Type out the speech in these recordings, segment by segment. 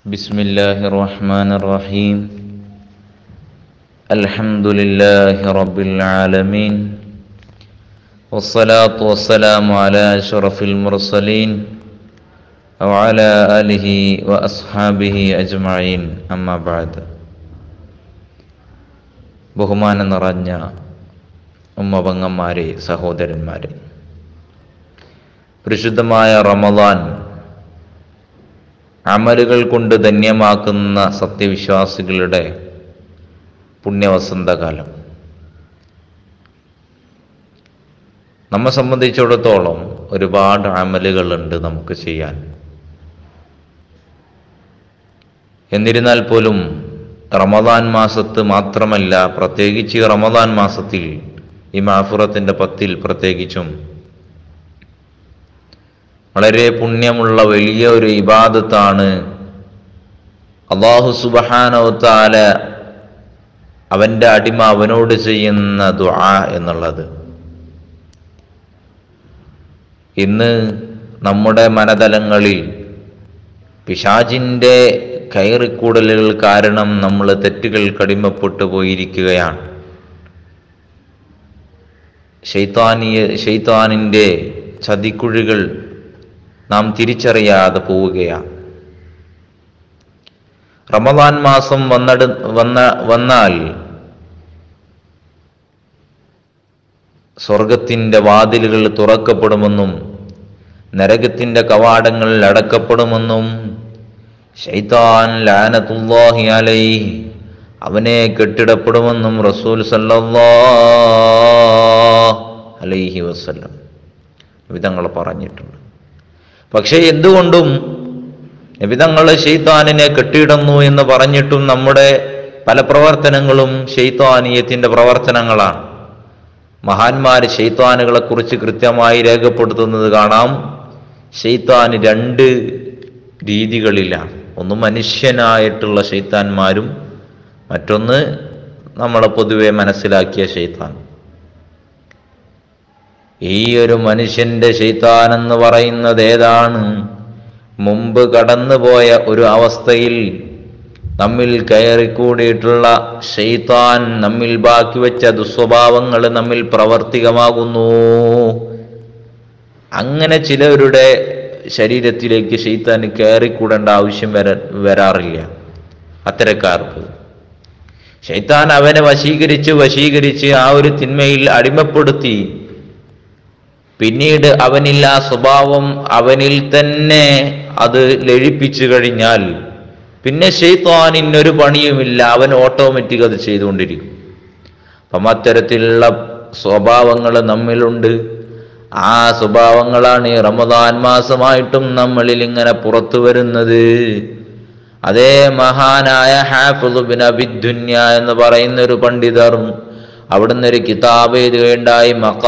بسم الله الرحمن الرحيم الحمد لله رب العالمين والصلاة والسلام على أشرف المرسلين وعلى آله وأصحابه أجمعين أما بعد ബഹുമാനം നിറഞ്ഞ ഉമ്മപങ്ങന്മാരെ സഹോദരന്മാരെ പരിശുദ്ധമായ റമദാൻ അമലുകൾ കൊണ്ട് ധന്യമാക്കുന്ന സത്യവിശ്വാസികളുടെ പുണ്യവസന്തകാലം നമ്മെ സംബന്ധിച്ചിടത്തോളം ഒരുപാട് അമലുകളുണ്ട് നമുക്ക് ചെയ്യാൻ എന്നിരുന്നാൽ പോലും റമദാൻ മാസത്ത് മാത്രമല്ല പ്രത്യേകിച്ച് ഈ റമദാൻ മാസത്തിൽ ഈ മാഫുറത്തിൻ്റെ പത്തിൽ പ്രത്യേകിച്ചും വളരെ പുണ്യമുള്ള വലിയ ഒരു ഇബാദത്താണ് അള്ളാഹു സുബഹാനവത്താല അവൻ്റെ അടിമ അവനോട് ചെയ്യുന്ന ദുആ എന്നുള്ളത് ഇന്ന് നമ്മുടെ മനതലങ്ങളിൽ പിശാജിൻ്റെ കയറിക്കൂടലുകൾ കാരണം നമ്മൾ തെറ്റുകൾ കടിമപ്പെട്ടു പോയിരിക്കുകയാണ് ഷെയ്ത്താനിയ ഷെയ്ത്താനിൻ്റെ ചതിക്കുഴികൾ നാം തിരിച്ചറിയാതെ പോവുകയാണ് റമദാൻ മാസം വന്നട വന്ന വന്നാൽ സ്വർഗത്തിൻ്റെ വാതിലുകൾ തുറക്കപ്പെടുമെന്നും നരകത്തിൻ്റെ കവാടങ്ങൾ അടക്കപ്പെടുമെന്നും ഷൈത്താൻ ലാനത്തുല്ലാഹി അലൈ അവനെ കെട്ടിടപ്പെടുമെന്നും റസൂൽ സല്ലല്ലാ അലൈഹി വസല്ലം വിധങ്ങൾ പറഞ്ഞിട്ടുണ്ട് പക്ഷേ എന്തുകൊണ്ടും നബിതങ്ങൾ ഷെയ്ത്താനിനെ കെട്ടിയിടുന്നു എന്ന് പറഞ്ഞിട്ടും നമ്മുടെ പല പ്രവർത്തനങ്ങളും ഷെയ്ത്താനീയത്തിൻ്റെ പ്രവർത്തനങ്ങളാണ് മഹാന്മാർ ഷെയ്ത്താനുകളെ കുറിച്ച് കൃത്യമായി രേഖപ്പെടുത്തുന്നത് കാണാം ഷെയ്ത്താന് രണ്ട് രീതികളിലാണ് ഒന്ന് മനുഷ്യനായിട്ടുള്ള ഷെയ്ത്താന്മാരും മറ്റൊന്ന് നമ്മളെ പൊതുവെ മനസ്സിലാക്കിയ ഷെയ്ത്താൻ ഈ ഒരു മനുഷ്യന്റെ ഷെയ്ത്താൻ എന്ന് പറയുന്നത് ഏതാണ് മുമ്പ് കടന്നുപോയ ഒരു അവസ്ഥയിൽ നമ്മിൽ കയറിക്കൂടിയിട്ടുള്ള ഷെയ്ത്താൻ നമ്മിൽ ബാക്കി വെച്ച ദുസ്വഭാവങ്ങൾ നമ്മിൽ പ്രവർത്തികമാകുന്നു അങ്ങനെ ചിലവരുടെ ശരീരത്തിലേക്ക് ഷെയ്ത്താൻ കയറിക്കൂടേണ്ട ആവശ്യം വര വരാറില്ല അത്തരക്കാർക്ക് ഷെയ്ത്താൻ അവനെ വശീകരിച്ച് വശീകരിച്ച് ആ ഒരു തിന്മയിൽ അടിമപ്പെടുത്തി പിന്നീട് അവനിൽ ആ സ്വഭാവം അവനിൽ തന്നെ അത് ലഴിപ്പിച്ചു കഴിഞ്ഞാൽ പിന്നെ ഷെയ്ത്താനിന്നൊരു പണിയുമില്ല അവൻ ഓട്ടോമാറ്റിക് അത് ചെയ്തുകൊണ്ടിരിക്കും അപ്പം അത്തരത്തിലുള്ള സ്വഭാവങ്ങൾ നമ്മിലുണ്ട് ആ സ്വഭാവങ്ങളാണ് ഈ റമദാൻ മാസമായിട്ടും നമ്മളിൽ ഇങ്ങനെ പുറത്തു വരുന്നത് അതേ മഹാനായ ഹാഫിദുബിൻ അബിദ്ദുന്യ എന്ന് പറയുന്ന ഒരു പണ്ഡിതറും അവിടുന്ന് ഒരു കിതാബ് എഴുതുകയുണ്ടായി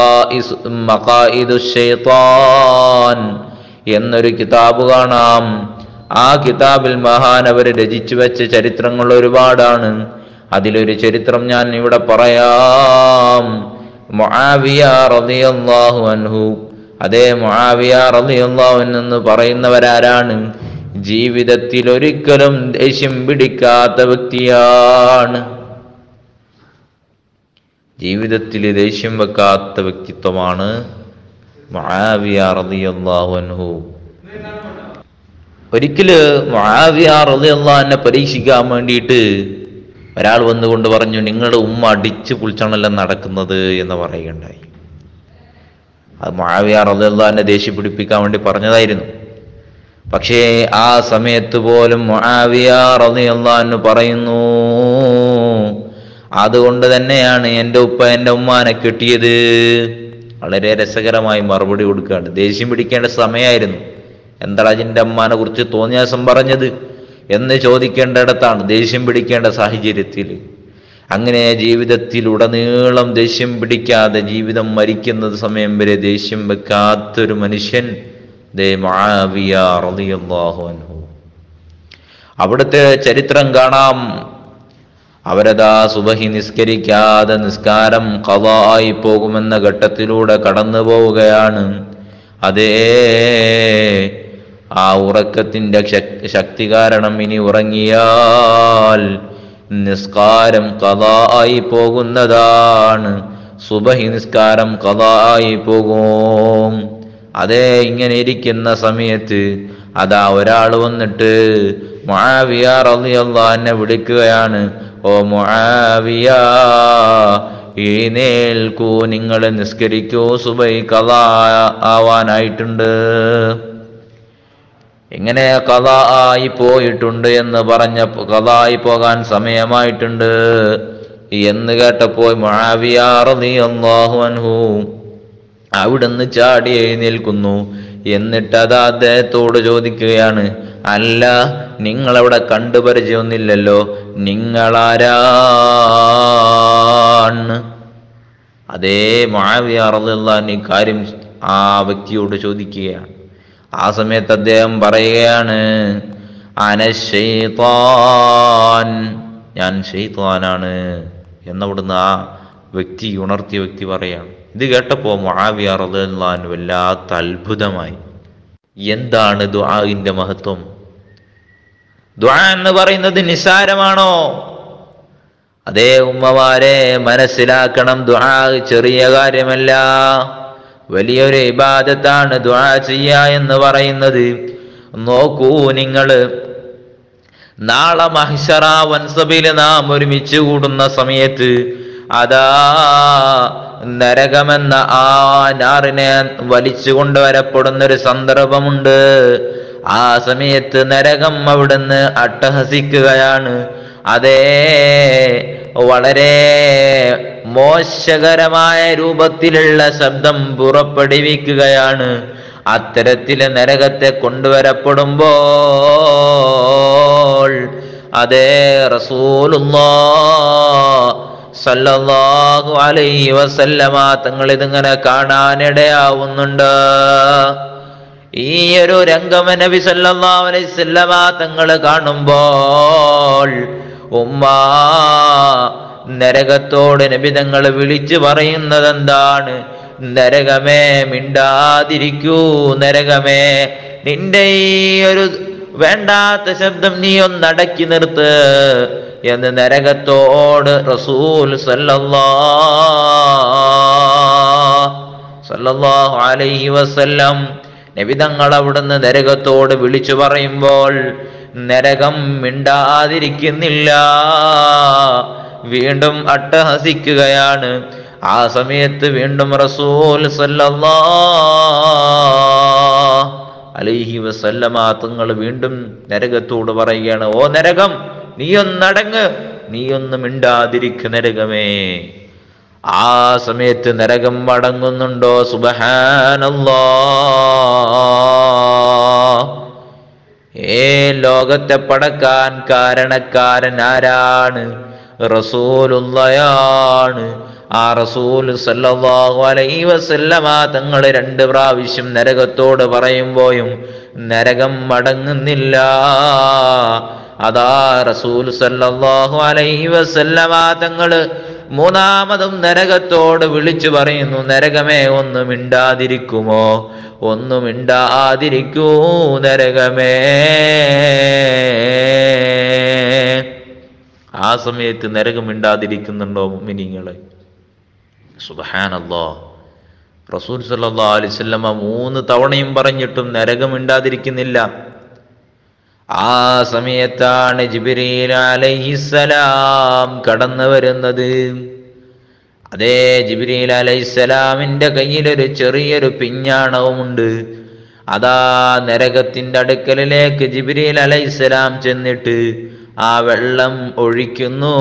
മക്കായിദുഷൈത്താൻ എന്നൊരു കിതാബ് കാണാം ആ കിതാബിൽ മഹാൻ അവർ രചിച്ചു വെച്ച ചരിത്രങ്ങൾ ഒരുപാടാണ് അതിലൊരു ചരിത്രം ഞാൻ ഇവിടെ പറയാം മുആവിയ റളിയല്ലാഹു അൻഹു അതേ മുആവിയ റളിയല്ലാഹു എന്ന് പറയുന്നവരാരാണ് ജീവിതത്തിൽ ഒരിക്കലും ദേഷ്യം പിടിക്കാത്ത വ്യക്തിയാണ് ജീവിതത്തിൽ ദേഷ്യം വെക്കാത്ത വ്യക്തിത്വമാണ് മുആവിയ റളിയല്ലാഹു അൻഹു ഒരിക്കല് മുആവിയ റളിയല്ലാഹു അന്നെ പരീക്ഷിക്കാൻ വേണ്ടിയിട്ട് ഒരാൾ വന്നുകൊണ്ട് പറഞ്ഞു നിങ്ങളുടെ ഉമ്മ അടിച്ച് പുളിച്ചാണല്ലോ നടക്കുന്നത് എന്ന് പറയുകയുണ്ടായി അത് മുആവിയ റളിയല്ലാഹു അന്നെ ദേഷ്യം പിടിപ്പിക്കാൻ വേണ്ടി പറഞ്ഞതായിരുന്നു പക്ഷേ ആ സമയത്ത് പോലും മുആവിയ റളിയല്ലാഹു അൻഹു പറയുന്നു അതുകൊണ്ട് തന്നെയാണ് എൻ്റെ ഉപ്പ എൻ്റെ ഉമ്മാനെ കെട്ടിയത് വളരെ രസകരമായി മറുപടി കൊടുക്കുകയാണ് ദേഷ്യം പിടിക്കേണ്ട സമയമായിരുന്നു എന്താണ് അതിൻ്റെ അമ്മാനെ കുറിച്ച് തോന്നിയാസം പറഞ്ഞത് എന്ന് ചോദിക്കേണ്ടിടത്താണ് ദേഷ്യം പിടിക്കേണ്ട സാഹചര്യത്തിൽ അങ്ങനെ ജീവിതത്തിൽ ഉടനീളം ദേഷ്യം പിടിക്കാതെ ജീവിതം മരിക്കുന്നത് സമയം വരെ ദേഷ്യം വെക്കാത്തൊരു മനുഷ്യൻ ദേ മആവിയ റളിയല്ലാഹു അൻഹു അവിടുത്തെ ചരിത്രം കാണാം അവരതാ സുബഹി നിസ്കരിക്കാതെ നിസ്കാരം കവായി പോകുമെന്ന ഘട്ടത്തിലൂടെ കടന്നു പോവുകയാണ് അതേ ആ ഉറക്കത്തിന്റെ ശക്- ശക്തി കാരണം ഇനി ഉറങ്ങിയാൽ നിസ്കാരം കഥായി പോകുന്നതാണ് സുബഹി നിസ്കാരം കഥായി പോകും അതേ ഇങ്ങനെ ഇരിക്കുന്ന സമയത്ത് അതാ ഒരാൾ വന്നിട്ട് മുആവിയ റളിയല്ലാഹു അൻഹു വിളിക്കുകയാണ് ഓ മുആവിയ എഴുന്നേൽക്കൂ നിങ്ങൾ നിസ്കരിക്കൂ സുബൈ കഥ ആവാനായിട്ടുണ്ട് ഇങ്ങനെ കഥ ആയി പോയിട്ടുണ്ട് എന്ന് പറഞ്ഞ കഥ ആയി പോകാൻ സമയമായിട്ടുണ്ട് എന്ന് കേട്ടപ്പോൾ മുആവിയ റളിയല്ലാഹു അൻഹു അവിടുന്ന് ചാടി എഴുന്നേൽക്കുന്നു എന്നിട്ട് അത് അദ്ദേഹത്തോട് ചോദിക്കുകയാണ് അല്ല നിങ്ങളവിടെ കണ്ടു പരിചയമൊന്നുമില്ലല്ലോ നിങ്ങളാരാണ് അതേ മാവിയ റളിയല്ലാഹു കാര്യം ആ വ്യക്തിയോട് ചോദിക്കുകയാണ് ആ സമയത്ത് അദ്ദേഹം പറയുകയാണ് അനശൈത്താൻ ഞാൻ ഷെയ്ത്താനാണ് എന്നവിടുന്ന് ആ വ്യക്തി ഉണർത്തിയ വ്യക്തി പറയാണ് ഇത് കേട്ടപ്പോ മുആവിയ റളിയല്ലാഹു വല്ലാത്ത അത്ഭുതമായി എന്താണ് ദുആഇന്റെ മഹത്വം ദുആ എന്ന് പറയുന്നത് നിസാരമാണോ അതേ ഉമ്മമാരെ മനസ്സിലാക്കണം ദുആ ചെറിയ കാര്യമല്ല വലിയൊരു ഇബാദത്താണ് ദുആ ചെയ്യുക എന്ന് പറയുന്നത് നോക്കൂ നിങ്ങള് നാളെ മഹിഷറ വൻസബില് നാം ഒരുമിച്ച് കൂടുന്ന സമയത്ത് അതാ നരകമെന്ന ആ നാറിനെ വലിച്ചു കൊണ്ടുവരപ്പെടുന്ന ഒരു സന്ദർഭമുണ്ട് ആ സമയത്ത് നരകം അവിടുന്ന് അട്ടഹസിക്കുകയാണ് അതേ വളരെ മോശകരമായ രൂപത്തിലുള്ള ശബ്ദം പുറപ്പെടുവിക്കുകയാണ് അത്തരത്തില് നരകത്തെ കൊണ്ടുവരപ്പെടുമ്പോൾ അതേ റസൂലുള്ളാ സല്ലല്ലാഹു അലൈഹി വസല്ലമ തങ്ങൾ ഇതിങ്ങനെ കാണാനിടയാവുന്നുണ്ട് ഈ ഒരു രംഗം നബി സല്ലല്ലാഹു അലൈഹി വസല്ലമ തങ്ങൾ കാണുമ്പോൾ ഉമ്മ നരകത്തോട് നബി തങ്ങൾ വിളിച്ചു പറയുന്നത് എന്താണ് നരകമേ മിണ്ടാതിരിക്കൂ നരകമേ നിന്റെ ഈ ഒരു വേണ്ടാത്ത ശബ്ദം നീ ഒന്ന് അടക്കി നിർത്ത് എന്ന് നരകത്തോട് റസൂൽ സല്ലല്ലാ സല്ലല്ലാഹു അലൈഹി വസല്ലം നബിതങ്ങൾ അവിടുന്ന് നരകത്തോട് വിളിച്ചു പറയുമ്പോൾ നരകം മിണ്ടാതിരിക്കുന്നില്ല വീണ്ടും അട്ടഹസിക്കുകയാണ് ആ സമയത്ത് വീണ്ടും റസൂൽ സല്ലല്ലാ അലൈഹി വസല്ലമ തങ്ങൾ വീണ്ടും നരകത്തോട് പറയുകയാണ് ഓ നരകം നീയൊന്നടങ്ങ് നീയൊന്ന് മിണ്ടാതിരിക്കു നരകമേ ആ സമയത്ത് നരകം മടങ്ങുന്നുണ്ടോ സുബഹാനല്ലാ ഏ ലോകത്തെ പടക്കാൻ കാരണക്കാരൻ ആരാണ് റസൂലുള്ളയാണ് ആ റസൂൽ സല്ലല്ലാഹു അലൈഹി വസല്ലമ തങ്ങൾ രണ്ട് പ്രാവശ്യം നരകത്തോട് പറയുമ്പോഴും നരകം മടങ്ങുന്നില്ല അതാ റസൂൽ സല്ലല്ലാഹു അലൈഹി വസല്ലമ തങ്ങള് മൂന്നാമതും നരകത്തോട് വിളിച്ചു പറയുന്നു നരകമേ ഒന്ന് മിണ്ടാതിരിക്കുമോ ഒന്ന് മിണ്ടാതിരിക്കൂ നരകമേ ആ സമയത്ത് നരകം മിണ്ടാതിരിക്കുന്നുണ്ടോ മിനിങ്ങളെ സുബഹാനല്ലോ റസൂൽ സല്ലാ അലിസ്വല്ലമ്മ മൂന്ന് തവണയും പറഞ്ഞിട്ടും നരകം മിണ്ടാതിരിക്കുന്നില്ല ആ സമയത്താണ് ജിബിരീൽ അലൈഹിസലാം കടന്നു വരുന്നത് അതേ ജിബിരീൽ അലൈഹിസലാമിന്റെ കയ്യിലൊരു ചെറിയൊരു പിഞ്ഞാണവുമുണ്ട് അതാ നരകത്തിന്റെ അടുക്കലിലേക്ക് ജിബിരീൽ അലൈഹിസലാം ചെന്നിട്ട് ആ വെള്ളം ഒഴിക്കുന്നു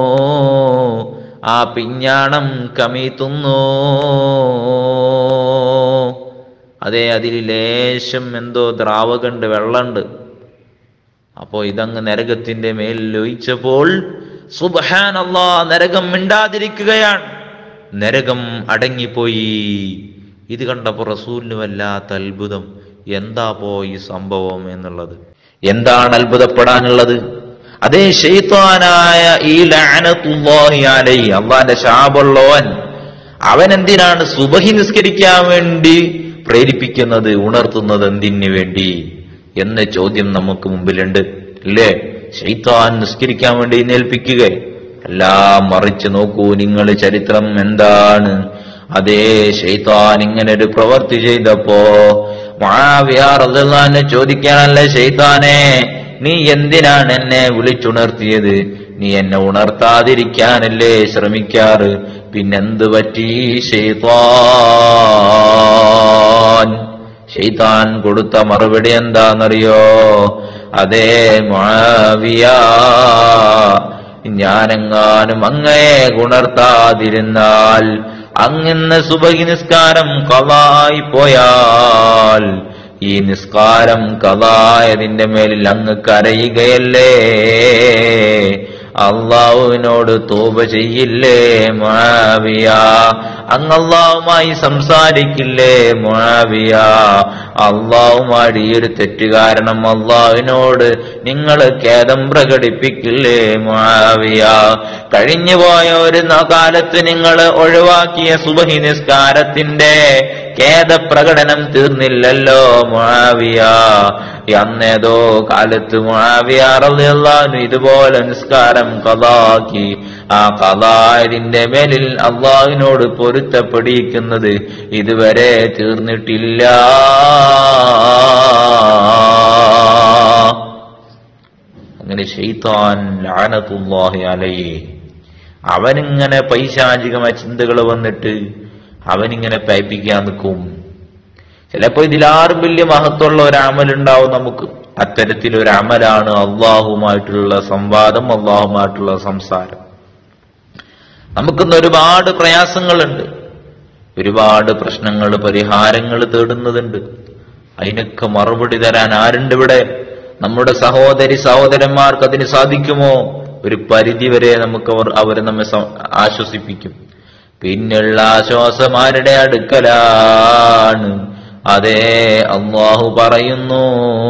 ആ പിഞ്ഞാണം കമീത്തുന്നു അതെ അതിൽ ലേശം എന്തോ ദ്രാവകണ്ട് വെള്ളമുണ്ട് അപ്പോ ഇതങ്ങ് നരകത്തിന്റെ മേൽ ലയിച്ചപ്പോൾ സുബഹാൻ അള്ളാ നരകം മിണ്ടാതിരിക്കുകയാണ് നരകം അടങ്ങിപ്പോയി ഇത് കണ്ടപ്പോ റസൂലിന് വല്ലാത്ത അത്ഭുതം എന്താ പോ ഈ സംഭവം എന്നുള്ളത് എന്താണ് അത്ഭുതപ്പെടാനുള്ളത് അതേ ഷെയ്ത്താനായ ഈ ലഅനത്തുല്ലാഹി അലൈഹി അള്ളാന്റെ ശാപുള്ളവൻ അവൻ എന്തിനാണ് സുബഹി നിസ്കരിക്കാൻ വേണ്ടി പ്രേരിപ്പിക്കുന്നത് ഉണർത്തുന്നത് എന്തിനു വേണ്ടി എന്ന ചോദ്യം നമുക്ക് മുമ്പിലുണ്ട് അല്ലേ ശൈത്താൻ നിസ്കരിക്കാൻ വേണ്ടി ഏൽപ്പിക്കുക എല്ലാം മറിച്ച് നോക്കൂ നിങ്ങൾ ചരിത്രം എന്താണ് അതേ ശൈത്താൻ ഇങ്ങനെ ഒരു പ്രവൃത്തി ചെയ്തപ്പോ മാവിയാറന്നെ ചോദിക്കാനല്ലേ ശൈത്താനെ നീ എന്തിനാണ് എന്നെ വിളിച്ചുണർത്തിയത് നീ എന്നെ ഉണർത്താതിരിക്കാനല്ലേ ശ്രമിക്കാറ് പിന്നെന്ത് പറ്റി ശൈത്താൻ ഷെയ്ത്താൻ കൊടുത്ത മറുപടി എന്താണെന്നറിയോ അതേ മുആവിയ ഞാനെങ്ങാനും അങ്ങയെ ഗുണർത്താതിരുന്നാൽ അങ്ങിന്ന് സുബഹി നിസ്കാരം കലായി പോയാൽ ഈ നിസ്കാരം കലായതിന്റെ മേലിൽ അങ്ങ് കരയുകയല്ലേ അള്ളാഹുവിനോട് തോപ ചെയ്യില്ലേ മുആവിയ അങ്ങ് അള്ളാഹുമായി സംസാരിക്കില്ലേ മുആവിയ അള്ളാഹുമായിട്ട് ഈ ഒരു തെറ്റ് കാരണം അള്ളാഹുവിനോട് നിങ്ങൾ ഖേദം പ്രകടിപ്പിക്കില്ലേ മുആവിയ കഴിഞ്ഞു പോയ ഒരു ന- കാലത്ത് നിങ്ങൾ ഒഴിവാക്കിയ സുബഹി നിസ്കാരത്തിന്റെ ഖേദപ്രകടനം തീർന്നില്ലല്ലോ മുആവിയ അന്നേതോ കാലത്ത് മുആവിയ റളിയല്ലാഹു ഇതുപോലെ നിസ്കാരം കലാക്കി ആ കലായതിന്റെ മേലിൽ അള്ളാഹുവിനോട് പൊരുത്തപ്പെടിയിക്കുന്നത് ഇതുവരെ തീർന്നിട്ടില്ല അങ്ങനെ ഷെയ്ത്താൻ ലാനത്തുല്ലാഹി അലയെ അവനിങ്ങനെ പൈശാചികമായ ചിന്തകൾ വന്നിട്ട് അവനിങ്ങനെ പയപ്പിക്കാൻ നിൽക്കും ചിലപ്പോ ഇതിലാറും വലിയ മഹത്വമുള്ള ഒരു അമലുണ്ടാവും നമുക്ക് അത്തരത്തിലൊരു അമലാണ് അള്ളാഹുമായിട്ടുള്ള സംവാദം അള്ളാഹുമായിട്ടുള്ള സംസാരം നമുക്കിന്ന് ഒരുപാട് പ്രയാസങ്ങളുണ്ട് ഒരുപാട് പ്രശ്നങ്ങൾ പരിഹാരങ്ങൾ തേടുന്നതുണ്ട് അതിനൊക്കെ മറുപടി തരാൻ ആരുണ്ട് ഇവിടെ നമ്മുടെ സഹോദരി സഹോദരന്മാർക്ക് അതിന് സാധിക്കുമോ ഒരു പരിധി വരെ നമുക്ക് അവർ അവർ നമ്മെ സ- ആശ്വസിപ്പിക്കും പിന്നുള്ള ആശ്വാസം ആരുടെ അടുക്കലാണ് അതേ അള്ളാഹു പറയുന്നു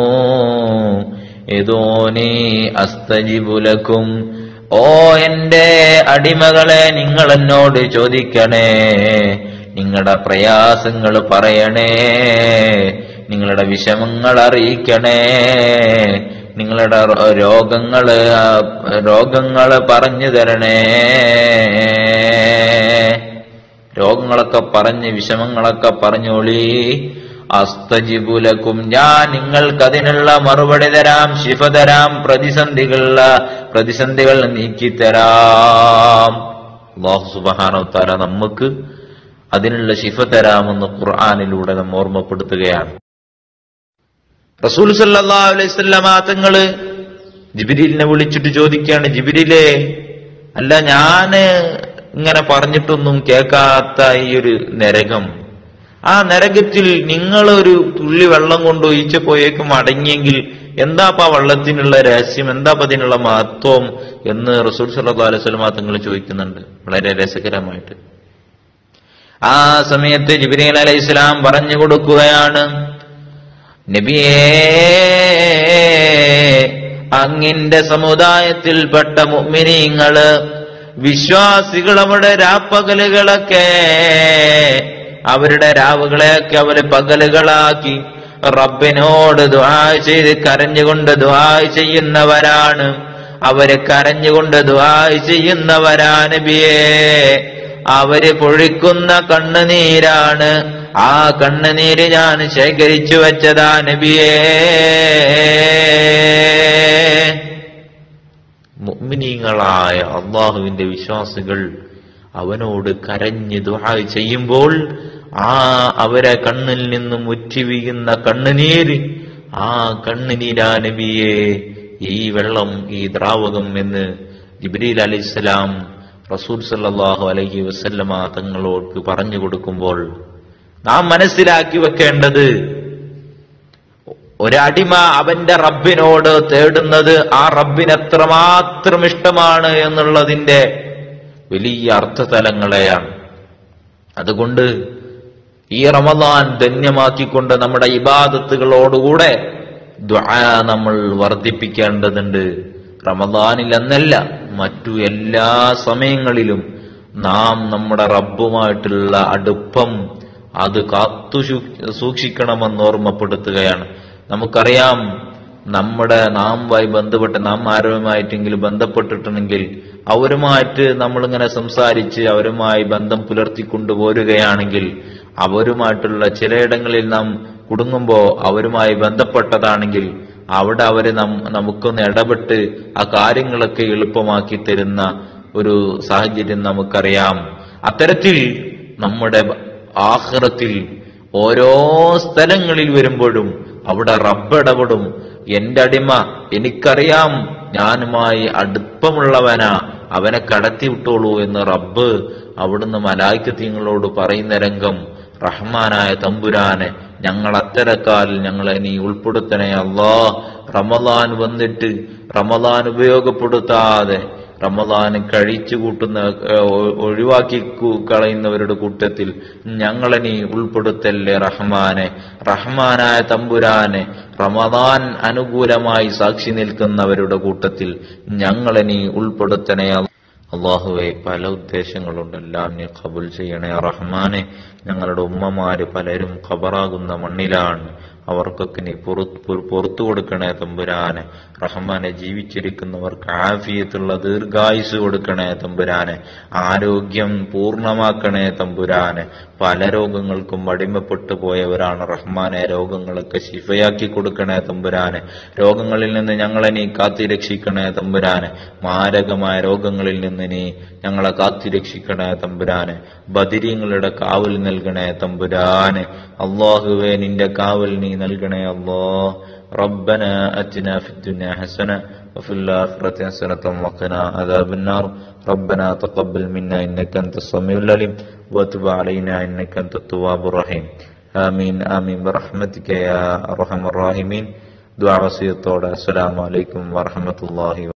ഏതോനി അസ്തജിബുലക്കും ഓ എന്റെ അടിമകളെ നിങ്ങൾ എന്നോട് ചോദിക്കണേ നിങ്ങളുടെ പ്രയാസങ്ങൾ പറയണേ നിങ്ങളുടെ വിഷമങ്ങൾ അറിയിക്കണേ നിങ്ങളുടെ റോ- രോഗങ്ങള് ആ, രോഗങ്ങള് പറഞ്ഞു തരണേ രോഗങ്ങളൊക്കെ പറഞ്ഞ് വിഷമങ്ങളൊക്കെ പറഞ്ഞോളി അസ്തജിബുലക്കും ഞാൻ നിങ്ങൾക്ക് അതിനുള്ള മറുപടി തരാം ശിഫ തരാം പ്രതിസന്ധികളുള്ള പ്രതിസന്ധികൾ നീക്കിത്തരാം അള്ളാഹു സുബാനോ താര നമുക്ക് അതിനുള്ള ശിഫ തരാമെന്ന് ഖുർആാനിലൂടെ നമ്മ ഓർമ്മപ്പെടുത്തുകയാണ് റസൂൽ സല്ലല്ലാഹു അലൈഹി വസല്ലമ തങ്ങള് ജിബിരിലിനെ വിളിച്ചിട്ട് ചോദിക്കുകയാണ് ജിബിരിലെ അല്ല ഞാന് ഇങ്ങനെ പറഞ്ഞിട്ടൊന്നും കേൾക്കാത്ത ഈ ഒരു നരകം ആ നരകത്തിൽ നിങ്ങളൊരു തുള്ളി വെള്ളം കൊണ്ട് ഒഴിച്ചപ്പോയേക്കും അടങ്ങിയെങ്കിൽ എന്താ ആ വെള്ളത്തിനുള്ള രഹസ്യം എന്താ അപ്പൊ അതിനുള്ള മഹത്വം എന്ന് റസൂൽ സല്ലല്ലാഹു അലൈഹി വസല്ലമ തങ്ങൾ ചോദിക്കുന്നുണ്ട് വളരെ രസകരമായിട്ട് ആ സമയത്ത് ജിബ്രീൽ അലൈഹി ഇസ്ലാം പറഞ്ഞു കൊടുക്കുകയാണ് നബിയേ അങ്ങിന്റെ സമുദായത്തിൽപ്പെട്ട മുഅ്മിനീങ്ങള് വിശ്വാസികൾ നമ്മുടെ രാപ്പകലുകളൊക്കെ അവരുടെ രാവുകളെയൊക്കെ അവര് പകലുകളാക്കി റബ്ബിനോട് ദുആ ചെയ്ത് കരഞ്ഞുകൊണ്ട് ദുആ ചെയ്യുന്നവരാണ് അവര് കരഞ്ഞുകൊണ്ട് ദുആ ചെയ്യുന്നവരാ നബിയേ അവര് പൊഴിക്കുന്ന കണ്ണുനീരാണ് ആ കണ്ണുനീര് ഞാൻ ശേഖരിച്ചു വെച്ചതാ നബിയേ മുഅ്മിനീങ്ങളായ അള്ളാഹുവിന്റെ വിശ്വാസികൾ അവനോട് കരഞ്ഞ് ദുആ ചെയ്യുമ്പോൾ ആ അവരെ കണ്ണിൽ നിന്നും ഉറ്റിവീഴുന്ന കണ്ണുനീര് ആ കണ്ണുനീരാ നബിയെ ഈ വെള്ളം ഈ ദ്രാവകം എന്ന് ജിബ്രീൽ അലൈഹിസ്സലാം റസൂൽ സല്ലല്ലാഹു അലൈഹി വസല്ലമ തങ്ങളോട് പറഞ്ഞു കൊടുക്കുമ്പോൾ നാം മനസ്സിലാക്കി വെക്കേണ്ടത് ഒരടിമ അവന്റെ റബ്ബിനോട് തേടുന്നത് ആ റബ്ബിന് എത്രമാത്രം ഇഷ്ടമാണ് എന്നുള്ളതിന്റെ വലിയ അർത്ഥതലങ്ങളെയാണ് അതുകൊണ്ട് ഈ റമദാൻ ധന്യമാക്കിക്കൊണ്ട് നമ്മുടെ ഇബാദത്തുകളോടുകൂടെ ദുആ നമ്മൾ വർദ്ധിപ്പിക്കേണ്ടതുണ്ട് റമദാനിൽ എന്നല്ല മറ്റു എല്ലാ സമയങ്ങളിലും നാം നമ്മുടെ റബ്ബുമായിട്ടുള്ള അടുപ്പം അത് കാത്തു സൂ- സൂക്ഷിക്കണമെന്ന് ഓർമ്മപ്പെടുത്തുകയാണ് നമുക്കറിയാം നമ്മുടെ നാമുമായി ബന്ധപ്പെട്ട് നാം ആരുമായിട്ടെങ്കിലും ബന്ധപ്പെട്ടിട്ടുണ്ടെങ്കിൽ അവരുമായിട്ട് നമ്മളിങ്ങനെ സംസാരിച്ച് അവരുമായി ബന്ധം പുലർത്തിക്കൊണ്ടു പോരുകയാണെങ്കിൽ അവരുമായിട്ടുള്ള ചിലയിടങ്ങളിൽ നാം കുടുങ്ങുമ്പോൾ അവരുമായി ബന്ധപ്പെട്ടതാണെങ്കിൽ അവിടെ അവര് നം നമുക്കൊന്ന് ഇടപെട്ട് ആ കാര്യങ്ങളൊക്കെ എളുപ്പമാക്കി തരുന്ന ഒരു സാഹചര്യം നമുക്കറിയാം അത്തരത്തിൽ നമ്മുടെ ആഹ്റത്തിൽ ഓരോ സ്ഥലങ്ങളിൽ വരുമ്പോഴും അവിടെ റബ്ബിടപെടും എന്റെ അടിമ എനിക്കറിയാം ഞാനുമായി അടുപ്പമുള്ളവനാ അവനെ കടത്തി വിട്ടോളൂ എന്ന് റബ്ബ് അവിടുന്ന് മലായിക്കത്തിങ്ങളോട് പറയുന്ന രംഗം റഹ്മാനായ തമ്പുരാനെ ഞങ്ങൾ അത്തരക്കാരിൽ ഞങ്ങളെ നീ ഉൾപ്പെടുത്തണേ അല്ലാ റമദാൻ വന്നിട്ട് റമദാൻ ഉപയോഗപ്പെടുത്താതെ റമദാൻ കഴിച്ചു കൂട്ടുന്ന ഏഹ്, ഒ- ഒഴിവാക്കി കു- കളയുന്നവരുടെ കൂട്ടത്തിൽ ഞങ്ങളെ നീ ഉൾപ്പെടുത്തല്ലേ റഹ്മാനെ റഹ്മാനായ തമ്പുരാനെ റമദാൻ അനുകൂലമായി സാക്ഷി നിൽക്കുന്നവരുടെ കൂട്ടത്തിൽ ഞങ്ങളെ നീ ഉൾപ്പെടുത്തണേ അള്ളാഹുവെ പല ഉദ്ദേശങ്ങളുണ്ടെല്ലാം നീ കബുൽ ചെയ്യണേ റഹ്മാനെ ഞങ്ങളുടെ ഉമ്മമാര് പലരും ഖബറാകുന്ന മണ്ണിലാണ് അവർക്കൊക്കെ നീ പുറത്ത് പുറ- പുറത്തു കൊടുക്കണേ തമ്പുരാനെ റഹ്മാനെ ജീവിച്ചിരിക്കുന്നവർക്ക് ആഫിയത്തുള്ള ദീർഘായുസ് കൊടുക്കണേ തമ്പുരാനെ ആരോഗ്യം പൂർണ്ണമാക്കണേ തമ്പുരാനെ പല രോഗങ്ങൾക്കും അടിമപ്പെട്ടു പോയവരാണ് റഹ്മാനെ രോഗങ്ങളൊക്കെ ശിഫയാക്കി കൊടുക്കണേ തമ്പുരാനെ രോഗങ്ങളിൽ നിന്ന് ഞങ്ങളെ നീ കാത്തിരക്ഷിക്കണേ തമ്പുരാനെ മാരകമായ രോഗങ്ങളിൽ നിന്ന് നീ ഞങ്ങളെ കാത്തിരക്ഷിക്കണേ തമ്പുരാനെ ബദിരീങ്ങളുടെ കാവൽ നൽകണേ തമ്പുരാനെ അള്ളാഹുവേ നിന്റെ കാവൽ നീ നൽകണേ അള്ളാ ربنا أتنا في الدنيا حسنة وفي الآخرة حسنة وقنا عذاب النار ربنا تقبل منا إنك أنت السميع العليم وتب علينا إنك أنت التواب الرحيم آمين آمين برحمتك يا أرحم الراحمين دعاء وصية السلام عليكم ورحمة الله